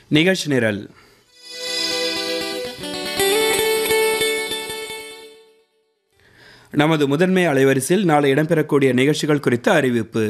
நிகழ்ச்சி நிரல் நமது முதன்மை அலைவரிசையில் நாளை இடம்பெறக்கூடிய நிகழ்ச்சிகள் குறித்த அறிவிப்பு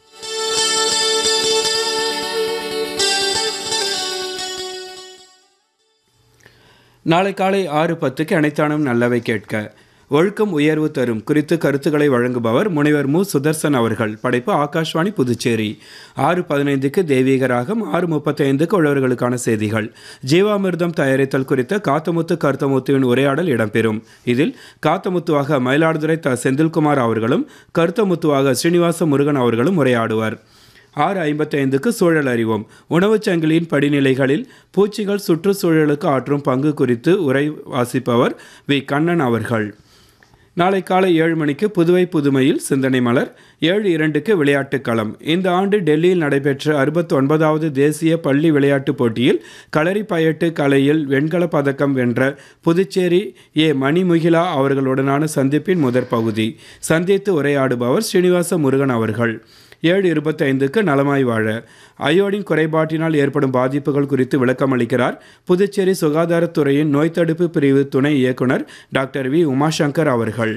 நாளை காலை ஆறு பத்துக்கு அனைத்தானும் நல்லவை கேட்க ஒழுக்கம் உயர்வு தரும் குறித்து கருத்துக்களை வழங்குபவர் முனைவர் மு சுதர்சன் அவர்கள் படைப்பு ஆகாஷ்வாணி புதுச்சேரி ஆறு பதினைந்துக்கு தெய்வீக ராகம் ஆறு முப்பத்தைந்துக்கு உழவர்களுக்கான செய்திகள் ஜீவாமிர்தம் தயாரித்தல் குறித்த காத்தமுத்து கருத்தமுத்துவின் உரையாடல் இடம்பெறும் இதில் காத்தமுத்துவாக மயிலாடுதுறை த செந்தில்குமார் அவர்களும் கருத்தமுத்துவாக ஸ்ரீனிவாச முருகன் அவர்களும் உரையாடுவர் ஆறு ஐம்பத்தைந்துக்கு சூழல் அறிவோம் உணவுச் சங்கிலியின் படிநிலைகளில் பூச்சிகள் சுற்றுச்சூழலுக்கு ஆற்றும் பங்கு குறித்து உரை வாசிப்பவர் வி கண்ணன் அவர்கள் நாளை காலை ஏழு மணிக்கு புதுவை புதுமையில் சிந்தனை மலர் ஏழு இரண்டுக்கு விளையாட்டுக் களம் இந்த ஆண்டு டெல்லியில் நடைபெற்ற அறுபத்தி ஒன்பதாவது தேசிய பள்ளி விளையாட்டுப் போட்டியில் களரி பயட்டு கலையில் வெண்கலப் பதக்கம் வென்ற புதுச்சேரி ஏ மணிமுகிலா அவர்களுடனான சந்திப்பின் முதற் பகுதி சந்தித்து உரையாடுபவர் ஸ்ரீனிவாச முருகன் அவர்கள் ஏழு இருபத்தைந்துக்கு நலமாய் வாழ அயோடின் குறைபாட்டினால் ஏற்படும் பாதிப்புகள் குறித்து விளக்கம் அளிக்கிறார் புதுச்சேரி சுகாதாரத்துறையின் நோய் தடுப்பு பிரிவு துணை இயக்குனர் டாக்டர் வி உமாசங்கர் அவர்கள்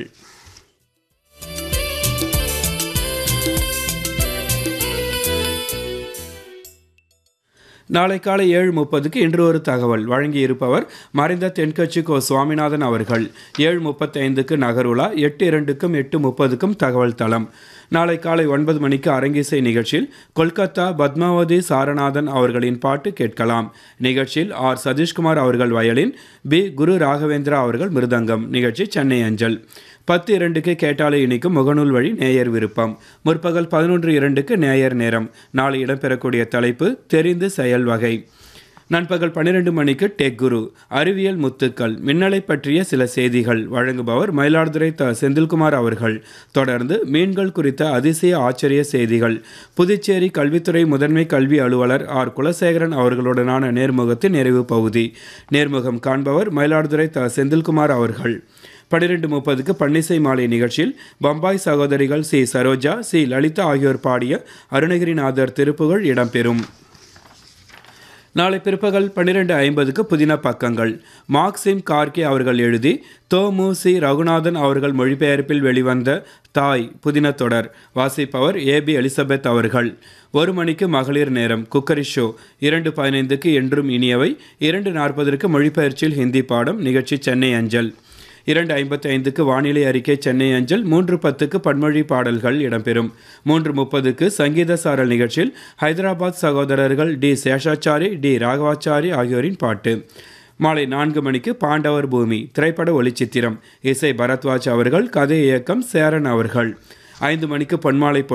நாளை காலை ஏழு முப்பதுக்கு இன்று ஒரு தகவல் வழங்கியிருப்பவர் மறைந்த தென்கட்சி கோ சுவாமிநாதன் அவர்கள் ஏழு முப்பத்தைந்துக்கு நகருலா எட்டு இரண்டுக்கும் எட்டு முப்பதுக்கும் தகவல் தளம் நாளை காலை ஒன்பது மணிக்கு அரங்கிசை நிகழ்ச்சியில் கொல்கத்தா பத்மாவதி சாரநாதன் அவர்களின் பாட்டு கேட்கலாம் நிகழ்ச்சியில் ஆர் சதீஷ்குமார் அவர்கள் வயலின் பி குரு ராகவேந்திரா அவர்கள் மிருதங்கம் நிகழ்ச்சி சென்னை அஞ்சல் பத்து இரண்டுக்கு கேட்டாலே இனிக்கும் முகநூல் வழி நேயர் விருப்பம் முற்பகல் பதினொன்று இரண்டுக்கு நேயர் நேரம் நாளை இடம்பெறக்கூடிய தலைப்பு தெரிந்து செயல் வகை நண்பகல் பன்னிரண்டு மணிக்கு டெக் குரு அறிவியல் முத்துக்கள் மின்னலை பற்றிய சில செய்திகள் வழங்குபவர் மயிலாடுதுறை த செந்தில்குமார் அவர்கள் தொடர்ந்து மீன்கள் குறித்த அதிசய ஆச்சரிய செய்திகள் புதுச்சேரி கல்வித்துறை முதன்மை கல்வி அலுவலர் ஆர் குலசேகரன் அவர்களுடனான நேர்முகத்தின் நிறைவு பகுதி நேர்முகம் காண்பவர் மயிலாடுதுறை த செந்தில்குமார் அவர்கள் பன்னிரெண்டு முப்பதுக்கு பன்னிசை மாலை நிகழ்ச்சியில் பம்பாய் சகோதரிகள் சி சரோஜா சி லலிதா ஆகியோர் பாடிய அருணகிரிநாதர் திருப்புகள் இடம்பெறும் நாளை பிற்பகல் பன்னிரெண்டு ஐம்பதுக்கு புதின பக்கங்கள் மார்க்சிம் கார்கே அவர்கள் எழுதி தோமு சி ரகுநாதன் அவர்கள் மொழிபெயர்ப்பில் வெளிவந்த தாய் புதின தொடர் வாசிப்பவர் ஏபி எலிசபெத் அவர்கள் ஒரு மணிக்கு மகளிர் நேரம் குக்கரி ஷோ இரண்டு பதினைந்துக்கு என்றும் இனியவை இரண்டு நாற்பதற்கு மொழிபெயர்ச்சியில் ஹிந்தி பாடம் நிகழ்ச்சி சென்னை அஞ்சல் இரண்டு ஐம்பத்தி ஐந்துக்கு வானிலை அறிக்கை சென்னை அஞ்சல் மூன்று பத்துக்கு பன்மொழி பாடல்கள் இடம்பெறும் மூன்று முப்பதுக்கு சங்கீத சாரல் நிகழ்ச்சியில் ஹைதராபாத் சகோதரர்கள் டி சேஷாச்சாரி டி ராகவாச்சாரி ஆகியோரின் பாட்டு மாலை நான்கு மணிக்கு பாண்டவர் பூமி திரைப்பட ஒளிச்சித்திரம் இசை பரத்வாஜ் அவர்கள் கதை இயக்கம் சேரன் அவர்கள் ஐந்து மணிக்கு பொன்மாலை